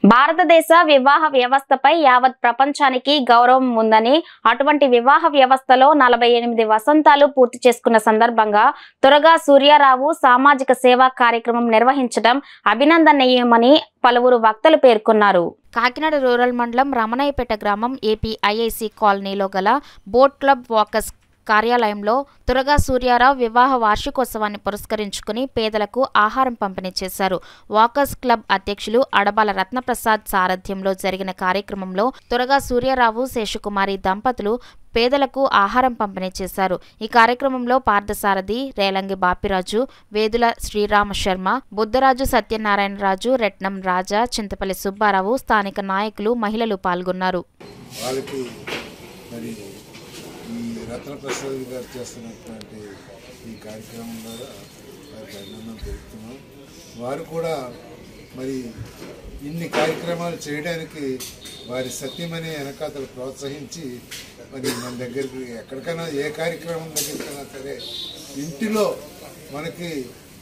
భారతదేశ వివాహ వ్యవస్థపై యావత్ ప్రపంచానికి గౌరవం ఉందని అటువంటి వివాహ వ్యవస్థలో నలభై ఎనిమిది వసంతాలు పూర్తి చేసుకున్న సందర్భంగా త్వరగా సూర్యారావు సామాజిక సేవా కార్యక్రమం నిర్వహించడం అభినందనీయమని పలువురు వక్తలు పేర్కొన్నారు కాకినాడ రూరల్ మండలం రమణయ్యపేట గ్రామం ఏపీ ఐఐసి కాలనీలో గల బోట్ క్లబ్ వాకర్స్ కార్యాలయంలో తురగా సూర్యారావు వివాహ వార్షికోత్సవాన్ని పురస్కరించుకుని పేదలకు ఆహారం పంపిణీ చేశారు వాకర్స్ క్లబ్ అధ్యక్షులు అడబాల రత్నప్రసాద్ సారథ్యంలో జరిగిన కార్యక్రమంలో తురగా సూర్యారావు శేషకుమారి దంపతులు పేదలకు ఆహారం పంపిణీ చేశారు ఈ కార్యక్రమంలో పార్థసారథి రేలంగి బాపిరాజు వేదుల శ్రీరామ శర్మ బుద్ధరాజు సత్యనారాయణరాజు రెట్నం రాజా చింతపల్లి సుబ్బారావు స్థానిక నాయకులు మహిళలు పాల్గొన్నారు వాళ్ళకి మరి ఈ రత్నప్రసాద్ గారు చేస్తున్నటువంటి ఈ కార్యక్రమం ద్వారా వారికి అభినందన తెలుపుతున్నాం వారు కూడా మరి ఇన్ని కార్యక్రమాలు చేయడానికి వారి సత్యమని వెనకాతలు ప్రోత్సహించి మరి మన దగ్గరికి ఎక్కడికైనా ఏ కార్యక్రమం దగ్గరికైనా సరే ఇంటిలో మనకి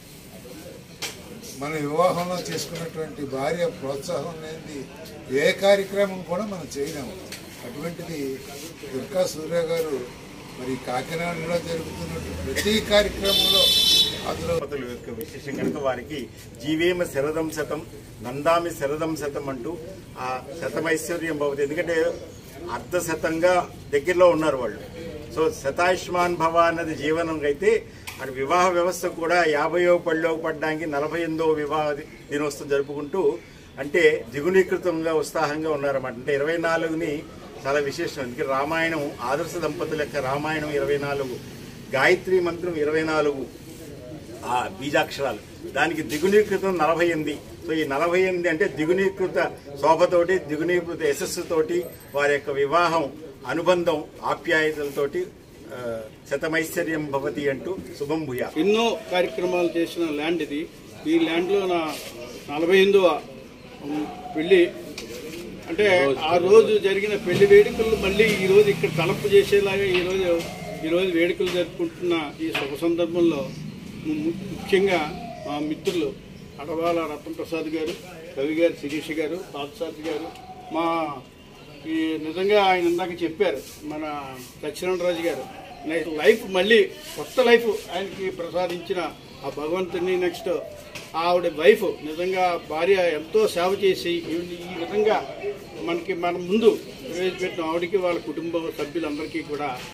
మన వివాహంలో చేసుకున్నటువంటి భార్య ప్రోత్సాహం లేనిది ఏ కార్యక్రమం కూడా మనం చేయలేము అటువంటిది దుర్గా సూర్య గారు మరి కాకినాడలో జరుగుతున్నటువంటి ప్రతి కార్యక్రమంలో అందులో దంపతుల యొక్క విశేషం కనుక వారికి జీవేమ శరదం శతం నందామి శరదం శతం అంటూ ఆ శతమైశ్వర్యం భవతి ఎందుకంటే అర్ధ శతంగా దగ్గరలో ఉన్నారు వాళ్ళు సో శతాయుష్మాన్ భవ అన్నది జీవనం అయితే అటు వివాహ వ్యవస్థ కూడా యాభయో పళ్ళోకి పడడానికి నలభై ఎనిమిదో వివాహ దినోత్సవం జరుపుకుంటూ అంటే దిగునీకృతంగా ఉత్సాహంగా ఉన్నారన్నమాట అంటే ఇరవై నాలుగుని చాలా విశేషం అందుకే రామాయణం ఆదర్శ దంపతుల యొక్క రామాయణం ఇరవై నాలుగు గాయత్రి మంత్రం ఇరవై నాలుగు ఆ బీజాక్షరాలు దానికి దిగునీకృతం నలభై ఎనిమిది సో ఈ నలభై ఎనిమిది అంటే దిగునీకృత శోభతోటి దిగునీకృత యశస్సుతోటి వారి యొక్క వివాహం అనుబంధం ఆప్యాయతలతోటి ఆ, శతమైశ్వర్యం భవతి అంటూ శుభం భూయా ఎన్నో కార్యక్రమాలు చేసిన ల్యాండ్ ఇది ఈ ల్యాండ్లో నా నలభై ఎనిమిదవ ఉమ్, పెళ్లి అంటే ఆ రోజు జరిగిన పెళ్లి వేడుకలు మళ్ళీ ఈ రోజు ఇక్కడ తలపు చేసేలాగా ఈ రోజు ఈ రోజు వేడుకలు జరుపుకుంటున్న ఈ శుభ సందర్భంలో ము- ము- ముఖ్యంగా మా మిత్రులు అడవాల రత్నప్రసాద్ గారు కవి గారు శిరీష్ గారు పాదసారథి గారు మా ఈ నిజంగా ఆయన ఇందాక చెప్పారు మన సత్యనారాయణరాజు గారు నెక్స్ట్ లైఫ్ మళ్ళీ కొత్త లైఫ్ ఆయనకి ప్రసాదించిన ఆ భగవంతుని నెక్స్ట్ ఆవిడ వైఫ్ నిజంగా భార్య ఎంతో సేవ చేసి ఈ ఈ విధంగా మనకి మన ముందు ప్రవేశపెట్టిన ఆవిడకి వాళ్ళ కుటుంబ సభ్యులందరికీ కూడా